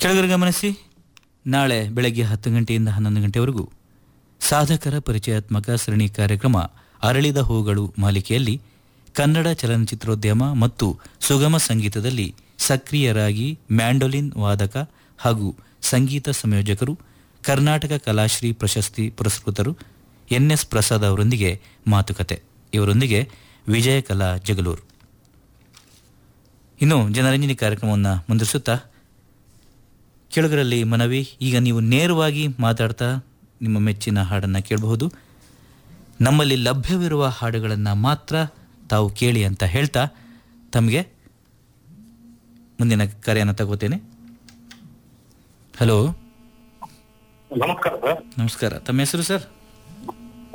ಕೆಳಗಡೆ ಗಮನಿಸಿ ನಾಳೆ ಬೆಳಗ್ಗೆ ಹತ್ತು ಗಂಟೆಯಿಂದ ಹನ್ನೊಂದು ಗಂಟೆವರೆಗೂ ಸಾಧಕರ ಪರಿಚಯಾತ್ಮಕ ಸರಣಿ ಕಾರ್ಯಕ್ರಮ ಅರಳಿದ ಹೂಗಳು ಮಾಲಿಕೆಯಲ್ಲಿ ಕನ್ನಡ ಚಲನಚಿತ್ರೋದ್ಯಮ ಮತ್ತು ಸುಗಮ ಸಂಗೀತದಲ್ಲಿ ಸಕ್ರಿಯರಾಗಿ ಮ್ಯಾಂಡೋಲಿನ್ ವಾದಕ ಹಾಗೂ ಸಂಗೀತ ಸಂಯೋಜಕರು ಕರ್ನಾಟಕ ಕಲಾಶ್ರೀ ಪ್ರಶಸ್ತಿ ಪುರಸ್ಕೃತರು ಎನ್ಎಸ್ ಪ್ರಸಾದ್ ಅವರೊಂದಿಗೆ ಮಾತುಕತೆ ಇವರೊಂದಿಗೆ ವಿಜಯ ಕಲಾ ಜಗಲೂರು ಇನ್ನು ಜನರಂಜನಿ ಕಾರ್ಯಕ್ರಮವನ್ನು ಮುಂದುವರಿಸುತ್ತಾ ಕೆಳಗರಲ್ಲಿ ಮನವಿ ಈಗ ನೀವು ನೇರವಾಗಿ ಮಾತಾಡ್ತಾ ನಿಮ್ಮ ಮೆಚ್ಚಿನ ಹಾಡನ್ನು ಕೇಳಬಹುದು ನಮ್ಮಲ್ಲಿ ಲಭ್ಯವಿರುವ ಹಾಡುಗಳನ್ನು ಮಾತ್ರ ತಾವು ಕೇಳಿ ಅಂತ ಹೇಳ್ತಾ ತಮಗೆ ಮುಂದಿನ ಕರೆಯನ್ನು ತಗೋತೇನೆ ಹಲೋ ನಮಸ್ಕಾರ ಸರ್ ನಮಸ್ಕಾರ ತಮ್ಮ ಹೆಸರು ಸರ್